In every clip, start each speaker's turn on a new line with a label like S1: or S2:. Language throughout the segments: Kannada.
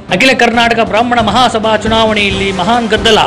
S1: ಅಖಿಲ ಕರ್ನಾಟಕ ಬ್ರಾಹ್ಮಣ ಮಹಾಸಭಾ ಚುನಾವಣೆಯಲ್ಲಿ ಮಹಾನ್ ಗದ್ದಲ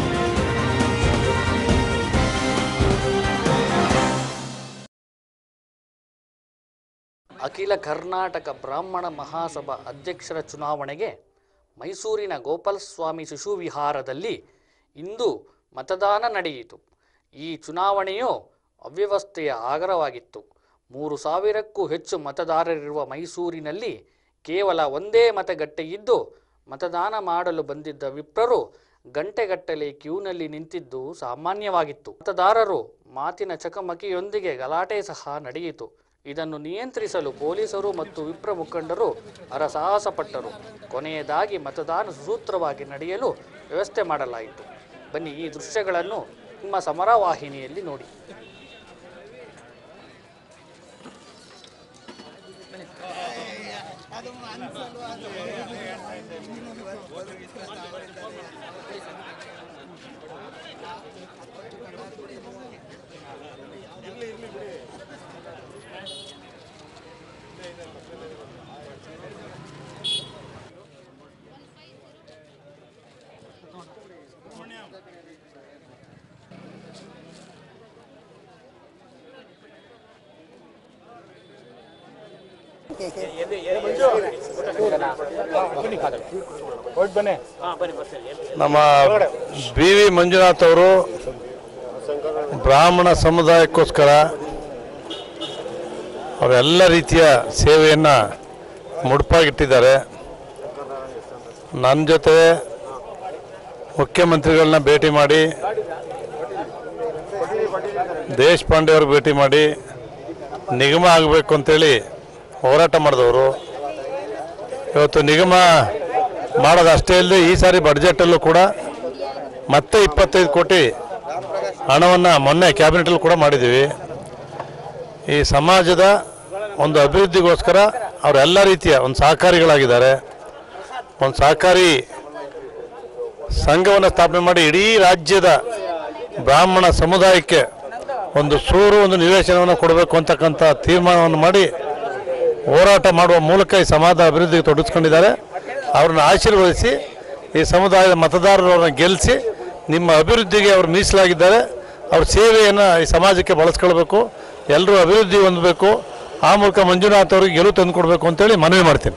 S2: ಅಖಿಲ ಕರ್ನಾಟಕ ಬ್ರಾಹ್ಮಣ ಮಹಾಸಭಾ ಅಧ್ಯಕ್ಷರ ಚುನಾವಣೆಗೆ ಮೈಸೂರಿನ ಗೋಪಾಲಸ್ವಾಮಿ ಶಿಶುವಿಹಾರದಲ್ಲಿ ಇಂದು ಮತದಾನ ನಡೆಯಿತು ಈ ಚುನಾವಣೆಯು ಅವ್ಯವಸ್ಥೆಯ ಆಗರವಾಗಿತ್ತು ಮೂರು ಸಾವಿರಕ್ಕೂ ಹೆಚ್ಚು ಮತದಾರರಿರುವ ಮೈಸೂರಿನಲ್ಲಿ ಕೇವಲ ಒಂದೇ ಮತಗಟ್ಟೆಯಿದ್ದು ಮತದಾನ ಮಾಡಲು ಬಂದಿದ್ದ ವಿಪ್ರರು ಗಂಟೆಗಟ್ಟಲೆ ಕ್ಯೂನಲ್ಲಿ ನಿಂತಿದ್ದು ಸಾಮಾನ್ಯವಾಗಿತ್ತು ಮತದಾರರು ಮಾತಿನ ಚಕಮಕಿಯೊಂದಿಗೆ ಗಲಾಟೆ ಸಹ ನಡೆಯಿತು ಇದನ್ನು ನಿಯಂತ್ರಿಸಲು ಪೊಲೀಸರು ಮತ್ತು ವಿಪ್ರ ಮುಖಂಡರು ಹರಸಾಹಸ ಪಟ್ಟರು ಕೊನೆಯದಾಗಿ ಮತದಾನ ಸುಸೂತ್ರವಾಗಿ ನಡೆಯಲು ವ್ಯವಸ್ಥೆ ಮಾಡಲಾಯಿತು ಬನ್ನಿ ಈ ದೃಶ್ಯಗಳನ್ನು ನಿಮ್ಮ ಸಮರ ವಾಹಿನಿಯಲ್ಲಿ ನೋಡಿ
S3: ನಮ್ಮ ಬಿ ವಿ ಮಂಜುನಾಥ್ ಅವರು ಬ್ರಾಹ್ಮಣ ಸಮುದಾಯಕ್ಕೋಸ್ಕರ ಅವರೆಲ್ಲ ರೀತಿಯ ಸೇವೆಯನ್ನು ಮುಡುಪಾಗಿಟ್ಟಿದ್ದಾರೆ ನನ್ನ ಜೊತೆ ಮುಖ್ಯಮಂತ್ರಿಗಳನ್ನ ಭೇಟಿ ಮಾಡಿ ದೇಶಪಾಂಡೆ ಅವ್ರಿಗೆ ಭೇಟಿ ಮಾಡಿ ನಿಗಮ ಆಗಬೇಕು ಅಂತೇಳಿ ಹೋರಾಟ ಮಾಡಿದವರು ಇವತ್ತು ನಿಗಮ ಮಾಡೋದು ಅಷ್ಟೇ ಅಲ್ಲದೆ ಈ ಸಾರಿ ಬಡ್ಜೆಟಲ್ಲೂ ಕೂಡ ಮತ್ತೆ ಇಪ್ಪತ್ತೈದು ಕೋಟಿ ಹಣವನ್ನು ಮೊನ್ನೆ ಕ್ಯಾಬಿನೆಟಲ್ಲಿ ಕೂಡ ಮಾಡಿದ್ದೀವಿ ಈ ಸಮಾಜದ ಒಂದು ಅಭಿವೃದ್ಧಿಗೋಸ್ಕರ ಅವರೆಲ್ಲ ರೀತಿಯ ಒಂದು ಸಹಕಾರಿಗಳಾಗಿದ್ದಾರೆ ಒಂದು ಸಹಕಾರಿ ಸಂಘವನ್ನು ಸ್ಥಾಪನೆ ಮಾಡಿ ಇಡೀ ರಾಜ್ಯದ ಬ್ರಾಹ್ಮಣ ಸಮುದಾಯಕ್ಕೆ ಒಂದು ಸೂರು ಒಂದು ನಿವೇಶನವನ್ನು ಕೊಡಬೇಕು ಅಂತಕ್ಕಂಥ ತೀರ್ಮಾನವನ್ನು ಮಾಡಿ ಹೋರಾಟ ಮಾಡುವ ಮೂಲಕ ಈ ಸಮಾಜದ ಅಭಿವೃದ್ಧಿಗೆ ತೊಡಗಿಸ್ಕೊಂಡಿದ್ದಾರೆ ಅವ್ರನ್ನ ಆಶೀರ್ವದಿಸಿ ಈ ಸಮುದಾಯದ ಮತದಾರರು ಅವ್ರನ್ನ ಗೆಲ್ಲಿಸಿ ನಿಮ್ಮ ಅಭಿವೃದ್ಧಿಗೆ ಅವರು ಮೀಸಲಾಗಿದ್ದಾರೆ ಅವ್ರ ಸೇವೆಯನ್ನು ಈ ಸಮಾಜಕ್ಕೆ ಬಳಸ್ಕೊಳ್ಬೇಕು ಎಲ್ಲರೂ ಅಭಿವೃದ್ಧಿ ಹೊಂದಬೇಕು ಆ ಮೂಲಕ ಮಂಜುನಾಥ್ ಅವರಿಗೆ ಗೆಲುವು ತಂದುಕೊಡ್ಬೇಕು ಅಂತೇಳಿ ಮನವಿ ಮಾಡ್ತೀನಿ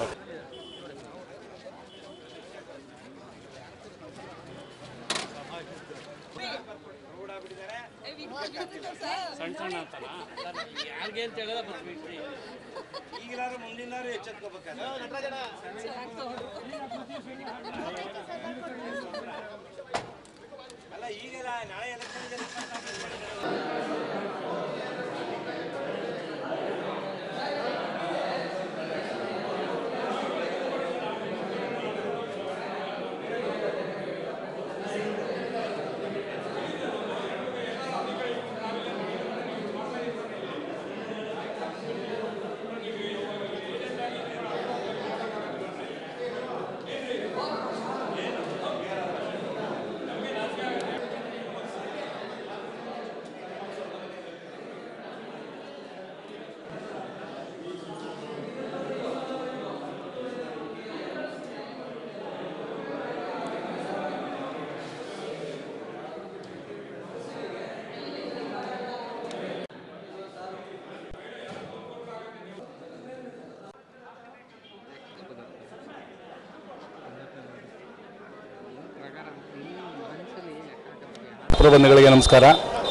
S4: ಬಂಧುಗಳಿಗೆ ನಮಸ್ಕಾರ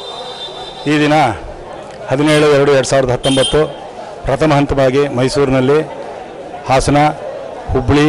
S4: ಈ ದಿನ ಹದಿನೇಳು ಎರಡು ಎರಡು ಸಾವಿರದ ಹತ್ತೊಂಬತ್ತು ಪ್ರಥಮ ಹಂತವಾಗಿ ಮೈಸೂರಿನಲ್ಲಿ ಹಾಸನ ಹುಬ್ಬಳ್ಳಿ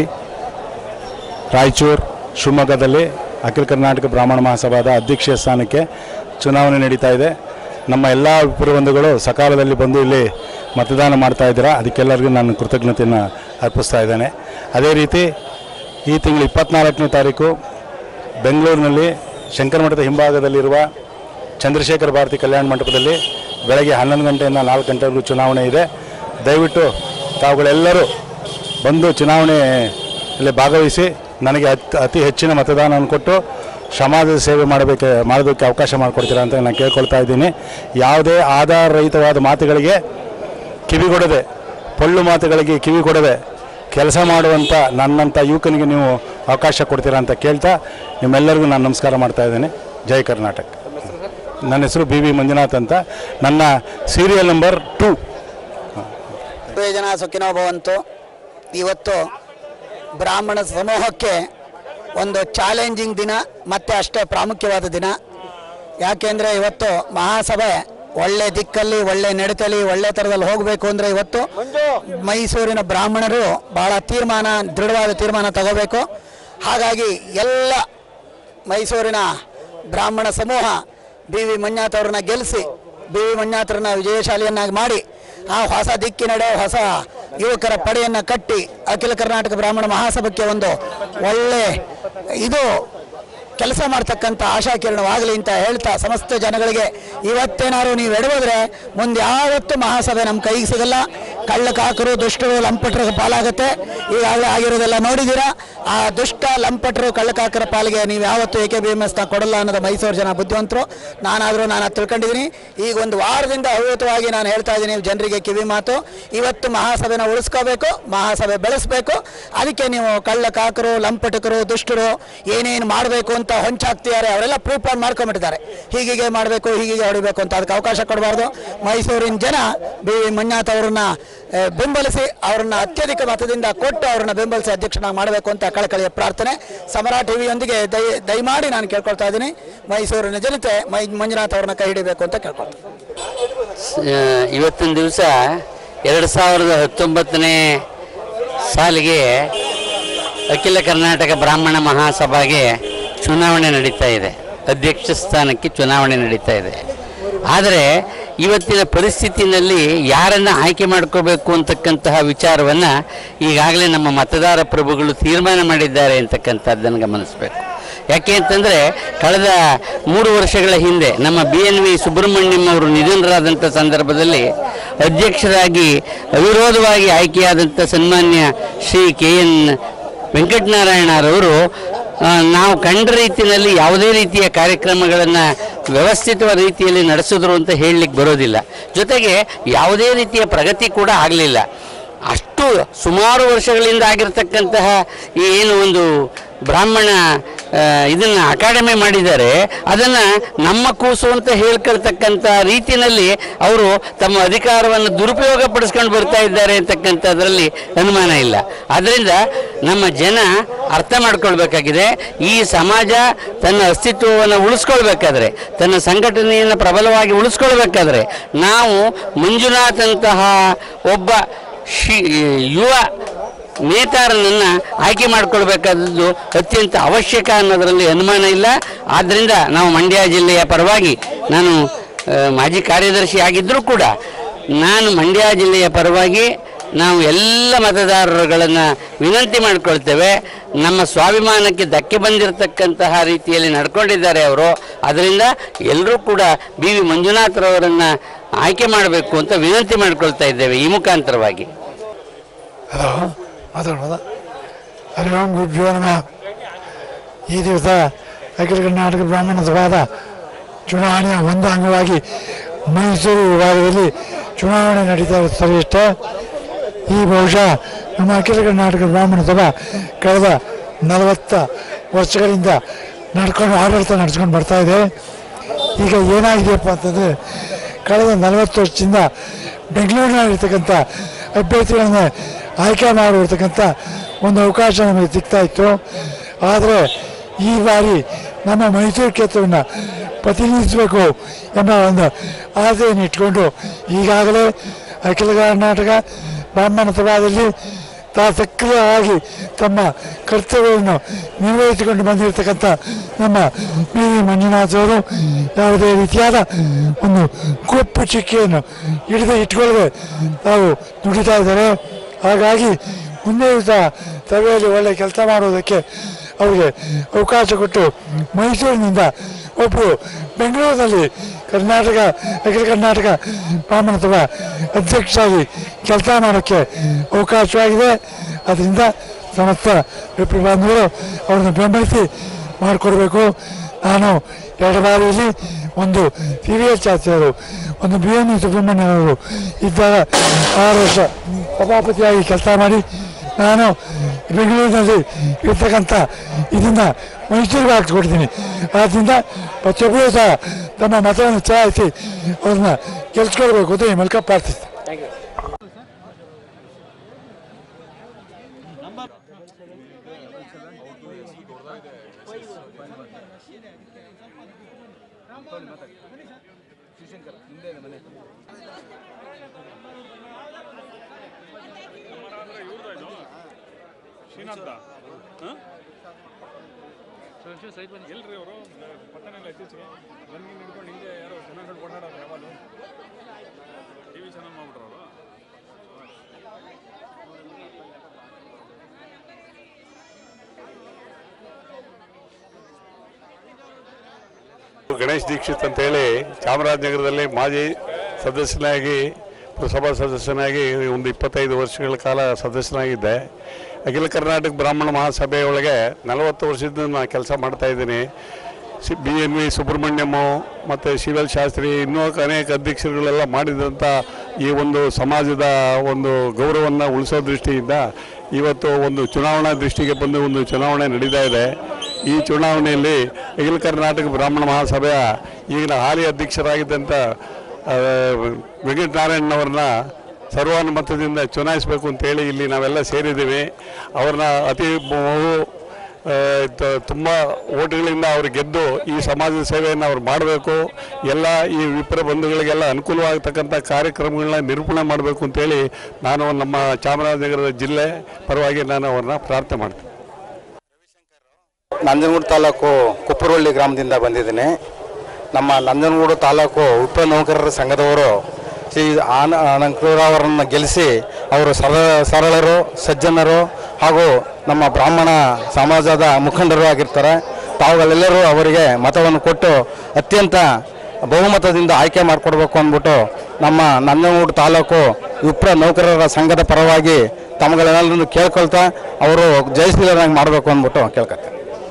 S4: ರಾಯಚೂರು ಶಿವಮೊಗ್ಗದಲ್ಲಿ ಅಖಿಲ ಕರ್ನಾಟಕ ಬ್ರಾಹ್ಮಣ ಮಹಾಸಭಾದ ಅಧ್ಯಕ್ಷೀಯ ಸ್ಥಾನಕ್ಕೆ ಚುನಾವಣೆ ನಡೀತಾ ಇದೆ ನಮ್ಮ ಎಲ್ಲ ಬಂಧುಗಳು ಸಕಾಲದಲ್ಲಿ ಬಂದು ಇಲ್ಲಿ ಮತದಾನ ಮಾಡ್ತಾ ಇದ್ದೀರಾ ಅದಕ್ಕೆಲ್ಲರಿಗೂ ನಾನು ಕೃತಜ್ಞತೆಯನ್ನು ಅರ್ಪಿಸ್ತಾ ಇದ್ದೇನೆ ಅದೇ ರೀತಿ ಈ ತಿಂಗಳು ಇಪ್ಪತ್ನಾಲ್ಕನೇ ತಾರೀಕು ಬೆಂಗಳೂರಿನಲ್ಲಿ ಶಂಕರಮಠದ ಹಿಂಭಾಗದಲ್ಲಿರುವ ಚಂದ್ರಶೇಖರ ಭಾರತಿ ಕಲ್ಯಾಣ ಮಂಟಪದಲ್ಲಿ ಬೆಳಗ್ಗೆ ಹನ್ನೊಂದು ಗಂಟೆಯಿಂದ ನಾಲ್ಕು ಗಂಟೆವರೆಗೂ ಚುನಾವಣೆ ಇದೆ ದಯವಿಟ್ಟು ತಾವುಗಳೆಲ್ಲರೂ ಬಂದು ಚುನಾವಣೆಯಲ್ಲಿ ಭಾಗವಹಿಸಿ ನನಗೆ ಅತ್ ಅತಿ ಹೆಚ್ಚಿನ ಮತದಾನವನ್ನು ಕೊಟ್ಟು ಸಮಾಜದ ಸೇವೆ ಮಾಡಬೇಕು ಮಾಡೋದಕ್ಕೆ ಅವಕಾಶ ಮಾಡಿಕೊಡ್ತೀರಾ ಅಂತ ನಾನು ಕೇಳ್ಕೊಳ್ತಾ ಇದ್ದೀನಿ ಯಾವುದೇ ಆಧಾರ ರಹಿತವಾದ ಮಾತುಗಳಿಗೆ ಕಿವಿಗೊಡದೆ ಪೊಳ್ಳು ಮಾತುಗಳಿಗೆ ಕಿವಿ ಕೊಡದೆ ಕೆಲಸ ಮಾಡುವಂಥ ನನ್ನಂಥ ಯುವಕನಿಗೆ ನೀವು ಅವಕಾಶ ಕೊಡ್ತೀರಾ ಅಂತ ಕೇಳ್ತಾ ನಿಮ್ಮೆಲ್ಲರಿಗೂ ನಾನು ನಮಸ್ಕಾರ ಮಾಡ್ತಾ ಇದ್ದೇನೆ ಜೈ ಕರ್ನಾಟಕ ನನ್ನ ಹೆಸರು ಬಿ ವಿ ಮಂಜುನಾಥ್ ಅಂತ ನನ್ನ ಸೀರಿಯಲ್ ನಂಬರ್ ಟೂ
S5: ಸರ್ವೇ ಜನ ಸುಖಿನೋ ಭವಂತು ಇವತ್ತು ಬ್ರಾಹ್ಮಣ ಸಮೂಹಕ್ಕೆ ಒಂದು ಚಾಲೆಂಜಿಂಗ್ ದಿನ ಮತ್ತು ಅಷ್ಟೇ ಪ್ರಾಮುಖ್ಯವಾದ ದಿನ ಯಾಕೆಂದರೆ ಇವತ್ತು ಮಹಾಸಭೆ ಒಳ್ಳೆ ದಿಕ್ಕಲ್ಲಿ ಒಳ್ಳೆ ನಡತೆಯಲ್ಲಿ ಒಳ್ಳೆ ಥರದಲ್ಲಿ ಹೋಗಬೇಕು ಅಂದರೆ ಇವತ್ತು ಮೈಸೂರಿನ ಬ್ರಾಹ್ಮಣರು ಭಾಳ ತೀರ್ಮಾನ ದೃಢವಾದ ತೀರ್ಮಾನ ತಗೋಬೇಕು ಹಾಗಾಗಿ ಎಲ್ಲ ಮೈಸೂರಿನ ಬ್ರಾಹ್ಮಣ ಸಮೂಹ ಬಿ ವಿ ಮಂಜಾತ್ ಅವ್ರನ್ನ ಗೆಲ್ಲಿಸಿ ಬಿ ವಿ ಮಂಜಾತ್ರನ್ನ ವಿಜಯಶಾಲಿಯನ್ನಾಗಿ ಮಾಡಿ ಆ ಹೊಸ ದಿಕ್ಕಿನಡೆ ಹೊಸ ಯುವಕರ ಪಡೆಯನ್ನು ಕಟ್ಟಿ ಅಖಿಲ ಕರ್ನಾಟಕ ಬ್ರಾಹ್ಮಣ ಮಹಾಸಭಕ್ಕೆ ಒಂದು ಒಳ್ಳೆ ಇದು ಕೆಲಸ ಮಾಡ್ತಕ್ಕಂಥ ಆಶಾಕಿರಣವಾಗಲಿ ಅಂತ ಹೇಳ್ತಾ ಸಮಸ್ತ ಜನಗಳಿಗೆ ಇವತ್ತೇನಾದ್ರು ನೀವು ಎಡವಿದ್ರೆ ಮುಂದೆ ಯಾವತ್ತೂ ಮಹಾಸಭೆ ನಮ್ಮ ಕೈಗೆ ಸಿಗಲ್ಲ ಕಳ್ಳ ಕಾಕರು ದುಷ್ಟರು ಲಂಪಟರ ಪಾಲಾಗುತ್ತೆ ಈಗಾಗಲೇ ಆಗಿರೋದೆಲ್ಲ ನೋಡಿದ್ದೀರಾ ಆ ದುಷ್ಟ ಲಂಪಟರು ಕಳ್ಳಕಾಕರ ಪಾಲಿಗೆ ನೀವು ಯಾವತ್ತೂ ಎ ಕೆ ಬಿ ಎಮ್ ಎಸ್ನ ಕೊಡಲ್ಲ ಅನ್ನೋದು ಮೈಸೂರು ಜನ ಬುದ್ಧಿವಂತರು ನಾನಾದರೂ ನಾನು ಅದ್ ತಿಳ್ಕೊಂಡಿದ್ದೀನಿ ಈಗ ಒಂದು ವಾರದಿಂದ ಅವಿರತವಾಗಿ ನಾನು ಹೇಳ್ತಾ ಇದ್ದೀನಿ ಜನರಿಗೆ ಕಿವಿ ಮಾತು ಇವತ್ತು ಮಹಾಸಭೆನ ಉಳಿಸ್ಕೋಬೇಕು ಮಹಾಸಭೆ ಬೆಳೆಸಬೇಕು ಅದಕ್ಕೆ ನೀವು ಕಳ್ಳ ಕಾಕರು ಲಂಪಟಕರು ದುಷ್ಟರು ಏನೇನು ಮಾಡಬೇಕು ಅಂತ ಹೊಂಚಾಗ್ತಿದ್ದಾರೆ ಅವರೆಲ್ಲ ಪ್ರೀಪ್ಲಾನ್ ಮಾಡ್ಕೊಂಡ್ಬಿಟ್ಟಿದ್ದಾರೆ ಹೀಗೆ ಮಾಡಬೇಕು ಹೀಗೆ ಹೊಡಿಬೇಕು ಅಂತ ಅದಕ್ಕೆ ಅವಕಾಶ ಕೊಡಬಾರ್ದು ಮೈಸೂರಿನ ಜನ ಬಿ ವಿ ಮಂಜಾತ್ ಅವರನ್ನ ಆ, ಬೆಂಬಲಿಸಿ ಅವರನ್ನ ಅತ್ಯಧಿಕ ಮತದಿಂದ ಕೊಟ್ಟು ಅವರನ್ನ ಬೆಂಬಲಿಸಿ ಅಧ್ಯಕ್ಷನಾಗಿ ಮಾಡಬೇಕು ಅಂತ ಕಳಕಳಿಯ ಪ್ರಾರ್ಥನೆ ಸಮರ ಟಿವಿಯೊಂದಿಗೆ ದಯ ದಯಮಾಡಿ ನಾನು ಕೇಳ್ಕೊಳ್ತಾ ಇದ್ದೀನಿ ಮೈಸೂರಿನ ಜನತೆ ಮೈ ಮಂಜುನಾಥ್ ಅವ್ರನ್ನ ಕೈ ಹಿಡಿಬೇಕು ಅಂತ ಕೇಳ್ಕೊಳ್ತೀನಿ
S6: ಆ, ಇವತ್ತಿನ ದಿವಸ ಎರಡು ಸಾವಿರದ ಹತ್ತೊಂಬತ್ತನೇ ಸಾಲಿಗೆ ಅಖಿಲ ಕರ್ನಾಟಕ ಬ್ರಾಹ್ಮಣ ಮಹಾಸಭಾಗೆ ಚುನಾವಣೆ ನಡೀತಾ ಇದೆ ಅಧ್ಯಕ್ಷ ಸ್ಥಾನಕ್ಕೆ ಚುನಾವಣೆ ನಡೀತಾ ಇದೆ ಆದರೆ ಇವತ್ತಿನ ಪರಿಸ್ಥಿತಿನಲ್ಲಿ ಯಾರನ್ನ ಆಯ್ಕೆ ಮಾಡ್ಕೋಬೇಕು ಅಂತಕ್ಕಂತಹ ವಿಚಾರವನ್ನು ಈಗಾಗಲೇ ನಮ್ಮ ಮತದಾರ ಪ್ರಭುಗಳು ತೀರ್ಮಾನ ಮಾಡಿದ್ದಾರೆ ಅಂತಕ್ಕಂಥದ್ದನ್ನು ಗಮನಿಸಬೇಕು ಯಾಕೆ ಅಂತಂದರೆ ಕಳೆದ ಮೂರು ವರ್ಷಗಳ ಹಿಂದೆ ನಮ್ಮ ಬಿ ಎನ್ ವಿ ಸುಬ್ರಹ್ಮಣ್ಯಂ ಅವರು ನಿಧನರಾದಂಥ ಸಂದರ್ಭದಲ್ಲಿ ಅಧ್ಯಕ್ಷರಾಗಿ ಅವಿರೋಧವಾಗಿ ಆಯ್ಕೆಯಾದಂಥ ಸನ್ಮಾನ್ಯ ಶ್ರೀ ಕೆ ಎನ್ ವೆಂಕಟನಾರಾಯಣರವರು ಆ, ನಾವು ಕಂಡ ರೀತಿಯಲ್ಲಿ ಯಾವುದೇ ರೀತಿಯ ಕಾರ್ಯಕ್ರಮಗಳನ್ನು ವ್ಯವಸ್ಥಿತವಾದ ರೀತಿಯಲ್ಲಿ ನಡೆಸಿದ್ರು ಅಂತ ಹೇಳಲಿಕ್ಕೆ ಬರೋದಿಲ್ಲ ಜೊತೆಗೆ ಯಾವುದೇ ರೀತಿಯ ಪ್ರಗತಿ ಕೂಡ ಆಗಲಿಲ್ಲ ಅಷ್ಟು ಸುಮಾರು ವರ್ಷಗಳಿಂದ ಆಗಿರ್ತಕ್ಕಂತಹ ಈ ಏನು ಒಂದು ಬ್ರಾಹ್ಮಣ ಇದನ್ನು ಅಕಾಡೆಮಿ ಮಾಡಿದ್ದಾರೆ ಅದನ್ನು ನಮ್ಮ ಕೂಸು ಅಂತ ಹೇಳ್ಕೊಳ್ತಕ್ಕಂಥ ರೀತಿಯಲ್ಲಿ ಅವರು ತಮ್ಮ ಅಧಿಕಾರವನ್ನು ದುರುಪಯೋಗ ಪಡಿಸ್ಕೊಂಡು ಬರ್ತಾ ಇದ್ದಾರೆ ಅಂತಕ್ಕಂಥದ್ರಲ್ಲಿ ಅನುಮಾನ ಇಲ್ಲ ಆದ್ದರಿಂದ ನಮ್ಮ ಜನ ಅರ್ಥ ಮಾಡ್ಕೊಳ್ಬೇಕಾಗಿದೆ ಈ ಸಮಾಜ ತನ್ನ ಅಸ್ತಿತ್ವವನ್ನು ಉಳಿಸ್ಕೊಳ್ಬೇಕಾದ್ರೆ ತನ್ನ ಸಂಘಟನೆಯನ್ನು ಪ್ರಬಲವಾಗಿ ಉಳಿಸ್ಕೊಳ್ಬೇಕಾದ್ರೆ ನಾವು ಮಂಜುನಾಥಂತಹ ಒಬ್ಬ ಶಿ ಯುವ ನೇತಾರನನ್ನು ಆಯ್ಕೆ ಮಾಡಿಕೊಳ್ಬೇಕಾದದ್ದು ಅತ್ಯಂತ ಅವಶ್ಯಕ ಅನ್ನೋದರಲ್ಲಿ ಅನುಮಾನ ಇಲ್ಲ ಆದ್ದರಿಂದ ನಾವು ಮಂಡ್ಯ ಜಿಲ್ಲೆಯ ಪರವಾಗಿ ನಾನು ಆ, ಮಾಜಿ ಕಾರ್ಯದರ್ಶಿ ಆಗಿದ್ದರೂ ಕೂಡ ನಾನು ಮಂಡ್ಯ ಜಿಲ್ಲೆಯ ಪರವಾಗಿ ನಾವು ಎಲ್ಲ ಮತದಾರರುಗಳನ್ನು ವಿನಂತಿ ಮಾಡಿಕೊಳ್ತೇವೆ ನಮ್ಮ ಸ್ವಾಭಿಮಾನಕ್ಕೆ ಧಕ್ಕೆ ಬಂದಿರತಕ್ಕಂತಹ ರೀತಿಯಲ್ಲಿ ನಡ್ಕೊಂಡಿದ್ದಾರೆ ಅವರು ಅದರಿಂದ ಎಲ್ಲರೂ ಕೂಡ ಬಿ ವಿ ಮಂಜುನಾಥ್ರವರನ್ನು ಆಯ್ಕೆ ಮಾಡಬೇಕು ಅಂತ ವಿನಂತಿ ಮಾಡಿಕೊಳ್ತಾ ಇದ್ದೇವೆ ಈ ಮುಖಾಂತರವಾಗಿ
S7: ಹಲೋ ಮಾತಾಡ್ಬೋದಾ ಹರಿ ಓಂ ಗುರುಭ್ಯೋ ನಮಃ ಈ ದಿವಸ ಅಖಿಲ ಕರ್ನಾಟಕ ಬ್ರಾಹ್ಮಣ ಸಭಾದ ಚುನಾವಣೆಯ ಒಂದು ಅಂಗವಾಗಿ ಮೈಸೂರು ವಿಭಾಗದಲ್ಲಿ ಚುನಾವಣೆ ನಡೀತಾ ಇರುತ್ತದೆ ಇಷ್ಟೇ ಈ ಬಹುಶಃ ನಮ್ಮ ಅಖಿಲ ಕರ್ನಾಟಕ ಬ್ರಾಹ್ಮಣ ಸಭಾ ಕಳೆದ ನಲವತ್ತ ವರ್ಷಗಳಿಂದ ನಡ್ಕೊಂಡು ಆಡಳಿತ ನಡೆಸ್ಕೊಂಡು ಬರ್ತಾ ಇದೆ ಈಗ ಏನಾಗಿದೆಯಪ್ಪ ಅಂತಂದರೆ ಕಳೆದ ನಲವತ್ತು ವರ್ಷದಿಂದ ಬೆಂಗಳೂರಿನಲ್ಲಿರ್ತಕ್ಕಂಥ ಅಭ್ಯರ್ಥಿಗಳನ್ನು ಆಯ್ಕೆ ಮಾಡಿರ್ತಕ್ಕಂಥ ಒಂದು ಅವಕಾಶ ನಮಗೆ ಸಿಗ್ತಾ ಇತ್ತು ಆದರೆ ಈ ಬಾರಿ ನಮ್ಮ ಮೈಸೂರು ಕ್ಷೇತ್ರವನ್ನು ಪ್ರತಿನಿಧಿಸಬೇಕು ಎಂಬ ಒಂದು ಆಸೆಯನ್ನು ಇಟ್ಕೊಂಡು ಈಗಾಗಲೇ ಅಖಿಲ ಕರ್ನಾಟಕ ಬ್ರಾಹ್ಮಣ ಸಭಾದಲ್ಲಿ ತಾ ಸಕ್ರಿಯವಾಗಿ ತಮ್ಮ ಕರ್ತವ್ಯವನ್ನು ನಿರ್ವಹಿಸಿಕೊಂಡು ಬಂದಿರತಕ್ಕಂಥ ನಮ್ಮ ಬಿ ವಿ ಮಂಜುನಾಥ್ ಅವರು ಯಾವುದೇ ರೀತಿಯಾದ ಒಂದು ಗುಪ್ಪು ಚಿಕ್ಕಿಯನ್ನು ಹಿಡಿದು ಇಟ್ಕೊಳ್ಳದೆ ತಾವು ದುಡಿತಾ ಇದ್ದಾರೆ ಹಾಗಾಗಿ ಮುಂದೆಯೂ ಸಹ ಸಭೆಯಲ್ಲಿ ಒಳ್ಳೆ ಕೆಲಸ ಮಾಡುವುದಕ್ಕೆ ಅವರಿಗೆ ಅವಕಾಶ ಕೊಟ್ಟು ಮೈಸೂರಿನಿಂದ ಒಬ್ಬರು ಬೆಂಗಳೂರಿನಲ್ಲಿ ಕರ್ನಾಟಕ ಅಖಿಲ ಕರ್ನಾಟಕ ಬ್ರಾಹ್ಮಣ ಸಭಾ ಅಧ್ಯಕ್ಷರಾಗಿ ಕೆಲಸ ಮಾಡೋಕ್ಕೆ ಅವಕಾಶವಾಗಿದೆ ಅದರಿಂದ ಸಮಸ್ತ ವಿಪ್ರ ಬಾಂಧವರು ಅವ್ರನ್ನ ಬೆಂಬಲಿಸಿ ಮಾಡಿಕೊಡ್ಬೇಕು ನಾನು ಎರಡು ಬಾರಿಯಲ್ಲಿ ಒಂದು ಸಿ ವಿ ಎಚ್ ಆಚಾರ್ಯರು ಒಂದು ಬಿ ಎನ್ ಸುಬ್ರಹ್ಮಣ್ಯ ಅವರು ಇದ್ದಾಗ ಆರು ವರ್ಷ ಸಭಾಪತಿಯಾಗಿ ಕೆಲಸ ಮಾಡಿ ನಾನು ಬೆಂಗಳೂರಿನಲ್ಲಿ ಇರ್ತಕ್ಕಂಥ ಇದನ್ನು ಮೈಸೂರಿಗೆ ಹಾಕಿಸ್ಕೊಡ್ತೀನಿ ಆದ್ದರಿಂದ ಪ್ರತಿಯೊಬ್ಬರೂ ಸಹ ತಮ್ಮ ಮತವನ್ನು ಚಲಾಯಿಸಿ ಅವ್ರನ್ನ ಗೆಲ್ಸ್ಕೊಳ್ಬೇಕು ಅಂತ ಈ ಮೂಲಕ ಪ್ರಾರ್ಥಿಸ್ತೀನಿ
S8: ಎಲ್ರಿ ಅವರು ಪಟ್ಟಣ ಎಲ್ಲ ಇತ್ತೀಚೆಗೆ ಬನ್ನಿ ಹಿಡ್ಕೊಂಡು ಹಿಂಗೆ ಯಾರೋ ಚೆನ್ನಾಗಿ ಓಡಾಡೋರು ಯಾವಾಗಲೂ ಟಿ ವಿ ಚಾನಲ್ ಮಾಡ್ಬಿಟ್ರು ಅವರು
S3: ಗಣೇಶ್ ದೀಕ್ಷಿತ್ ಅಂತೇಳಿ ಚಾಮರಾಜನಗರದಲ್ಲಿ ಮಾಜಿ ಸದಸ್ಯನಾಗಿ ಪುರಸಭಾ ಸದಸ್ಯನಾಗಿ ಒಂದು ಇಪ್ಪತ್ತೈದು ವರ್ಷಗಳ ಕಾಲ ಸದಸ್ಯನಾಗಿದ್ದೆ ಅಖಿಲ ಕರ್ನಾಟಕ ಬ್ರಾಹ್ಮಣ ಮಹಾಸಭೆಯೊಳಗೆ ನಲವತ್ತು ವರ್ಷದಿಂದ ನಾನು ಕೆಲಸ ಮಾಡ್ತಾ ಇದ್ದೀನಿ C B N V Subrahmanyam ಮತ್ತು ಶಿವಲ್ ಶಾಸ್ತ್ರಿ ಇನ್ನೂ ಅನೇಕ ಅಧ್ಯಕ್ಷರುಗಳೆಲ್ಲ ಮಾಡಿದಂಥ ಈ ಒಂದು ಸಮಾಜದ ಒಂದು ಗೌರವವನ್ನು ಉಳಿಸೋ ದೃಷ್ಟಿಯಿಂದ ಇವತ್ತು ಒಂದು ಚುನಾವಣಾ ದೃಷ್ಟಿಗೆ ಬಂದು ಒಂದು ಚುನಾವಣೆ ನಡೀತಾ ಇದೆ ಈ ಚುನಾವಣೆಯಲ್ಲಿ ಅಖಿಲ ಕರ್ನಾಟಕ ಬ್ರಾಹ್ಮಣ ಮಹಾಸಭೆಯ ಈಗಿನ ಹಾಲಿ ಅಧ್ಯಕ್ಷರಾಗಿದ್ದಂಥ ಆ, ವೆಂಕಟನಾರಾಯಣನವ್ರನ್ನ ಸರ್ವಾನುಮತದಿಂದ ಚುನಾಯಿಸಬೇಕು ಅಂತೇಳಿ ಇಲ್ಲಿ ನಾವೆಲ್ಲ ಸೇರಿದ್ದೀವಿ ಅವ್ರನ್ನ ಅತಿ ಬಹು ಆ, ತ- ತುಂಬ ಓಟ್ಗಳಿಂದ ಅವ್ರು ಗೆದ್ದು ಈ ಸಮಾಜದ ಸೇವೆಯನ್ನು ಅವ್ರು ಮಾಡಬೇಕು ಎಲ್ಲ ಈ ವಿಪ್ರ ಬಂಧುಗಳಿಗೆಲ್ಲ ಅನುಕೂಲವಾಗತಕ್ಕಂಥ ಕಾರ್ಯಕ್ರಮಗಳನ್ನ ನಿರೂಪಣೆ ಮಾಡಬೇಕು ಅಂತೇಳಿ ನಾನು ನಮ್ಮ ಚಾಮರಾಜನಗರದ ಜಿಲ್ಲೆ ಪರವಾಗಿ ನಾನು ಅವ್ರನ್ನ ಪ್ರಾರ್ಥನೆ ಮಾಡ್ತೀನಿ
S4: ನಂಜನಗೂಡು ತಾಲೂಕು ಕುಪ್ಪರವಳ್ಳಿ ಗ್ರಾಮದಿಂದ ಬಂದಿದ್ದೀನಿ ನಮ್ಮ ನಂಜನಗೂಡು ತಾಲೂಕು ಉಪ ನೌಕರರ ಸಂಘದವರು ಶ್ರೀ ಆನ ಅನಂಕೂರವರನ್ನು ಗೆಲ್ಲಿಸಿ ಅವರು ಸರಳ ಸರಳರು ಸಜ್ಜನರು ಹಾಗೂ ನಮ್ಮ ಬ್ರಾಹ್ಮಣ ಸಮಾಜದ ಮುಖಂಡರು ಆಗಿರ್ತಾರೆ ತಾವುಗಳೆಲ್ಲರೂ ಅವರಿಗೆ ಮತವನ್ನು ಕೊಟ್ಟು ಅತ್ಯಂತ ಬಹುಮತದಿಂದ ಆಯ್ಕೆ ಮಾಡಿಕೊಡ್ಬೇಕು ಅಂದ್ಬಿಟ್ಟು ನಮ್ಮ ನಂಜನಗೂಡು ತಾಲೂಕು ವಿಪ್ರ ನೌಕರರ ಸಂಘದ ಪರವಾಗಿ ತಮ್ಮಗಳೆಲ್ಲರನ್ನು ಕೇಳ್ಕೊಳ್ತಾ ಅವರು ಜಯಶೀಲರಾಗಿ ಮಾಡಬೇಕು ಅಂದ್ಬಿಟ್ಟು ಕೇಳ್ಕೊಳ್ತಾರೆ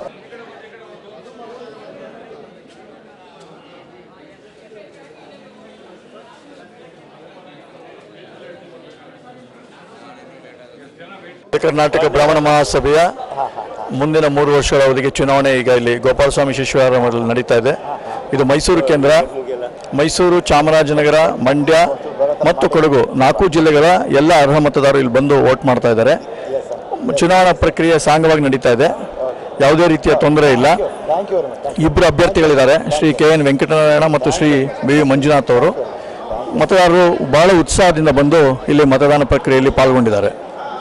S9: ಕರ್ನಾಟಕ ಬ್ರಾಹ್ಮಣ ಮಹಾಸಭೆಯ ಮುಂದಿನ ಮೂರು ವರ್ಷಗಳ ಅವಧಿಗೆ ಚುನಾವಣೆ ಈಗ ಇಲ್ಲಿ ಗೋಪಾಲಸ್ವಾಮಿ ಶಿಶುವಾರದಲ್ಲಿ ನಡೀತಾ ಇದೆ ಇದು ಮೈಸೂರು ಕೇಂದ್ರ ಮೈಸೂರು ಚಾಮರಾಜನಗರ ಮಂಡ್ಯ ಮತ್ತು ಕೊಡಗು ನಾಲ್ಕು ಜಿಲ್ಲೆಗಳ ಎಲ್ಲ ಅರ್ಹ ಮತದಾರರು ಇಲ್ಲಿ ಬಂದು ವೋಟ್ ಮಾಡ್ತಾ ಇದ್ದಾರೆ ಚುನಾವಣಾ ಪ್ರಕ್ರಿಯೆ ಸಾಂಗವಾಗಿ ನಡೀತಾ ಇದೆ ಯಾವುದೇ ರೀತಿಯ ತೊಂದರೆ ಇಲ್ಲ ಇಬ್ಬರು ಅಭ್ಯರ್ಥಿಗಳಿದ್ದಾರೆ ಶ್ರೀ ಕೆ ಎನ್ ವೆಂಕಟನಾರಾಯಣ ಮತ್ತು ಶ್ರೀ ಬಿ ವಿ ಮಂಜುನಾಥ್ ಅವರು ಮತದಾರರು ಬಹಳ ಉತ್ಸಾಹದಿಂದ ಬಂದು ಇಲ್ಲಿ ಮತದಾನ ಪ್ರಕ್ರಿಯೆಯಲ್ಲಿ ಪಾಲ್ಗೊಂಡಿದ್ದಾರೆ